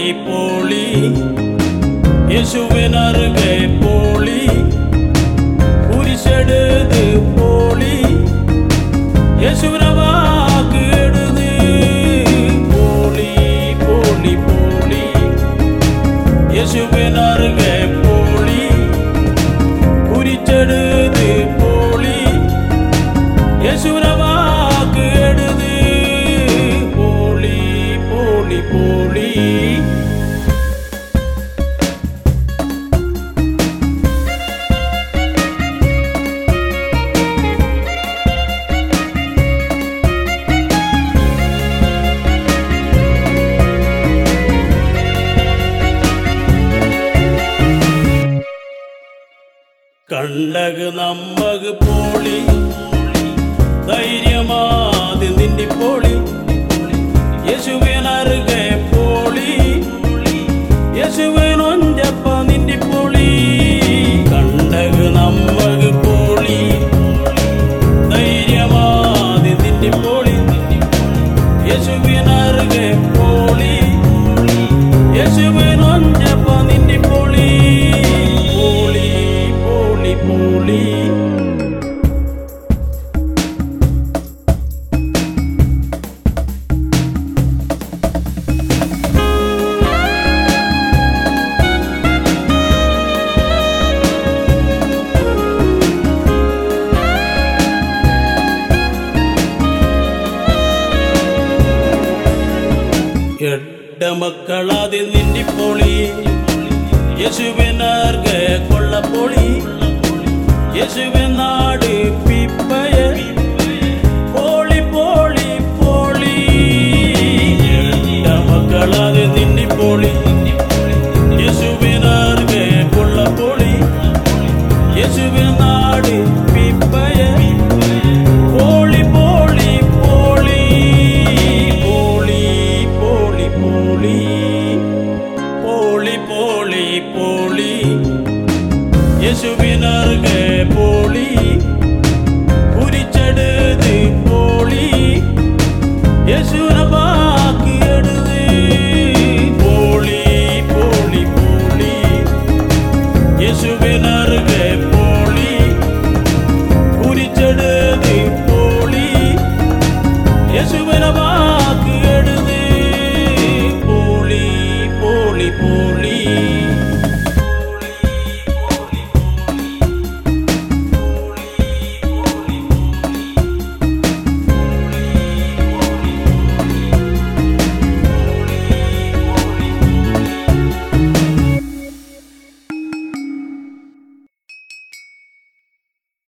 poly യേശുവിനറുകെ പോളി കുരിശെടുത് പോളി യേശുവിനെ വാക്ക് എടുത് പോളി പോളി പോളി യേശുവിനറുകെ പോളി കുരിച്ചെടുത് പോളി യേശുവിനെ വാക്ക് എടുത് പോളി പോളി പോളി കണ്ടക് നമ്മക് പോളി ധൈര്യമാതി നിന്റെ പോളി യേശുവിനറുകെ പോളി യേശുവിനൊഞ്ചപ്പ നിന്റെ പോളി കണ്ടക് നമ്മക് പോളി ധൈര്യമാതി നിന്റെ പോളി യേശുവിനറുകെ പോളി യേശുവിനൊഞ്ചപ്പ നിന്റെ പോളി പോളി പോളി പോളി എട്ടമക്കളാതെ നിന്നിപ്പോളി യേശുവിനാർഗ കൊള്ളപ്പൊളി യേശുവിൻ നാട് പിപ്പയ പോളി പോളി പോളി എട്ടമക്കളാതെ നിന്നിപ്പോളി യേശുവിനാർഗ കൊള്ളപ്പൊളി യേശുവിൻ നാട് പിപ്പയ പോളി പോളി പോളി പോളി പോളി പോളി പോളി പോളി പോളി യേശുവിനർഗെ പോളി കുരിച്ചെടുത് പോളി യേശുവിനെ ബാക്കി എടുത് പോളി പോളി പോളി യേശുവിനർഗെ പോളി കുരിച്ചെടുത് പോളി യേശുവിനെ ബാക്കി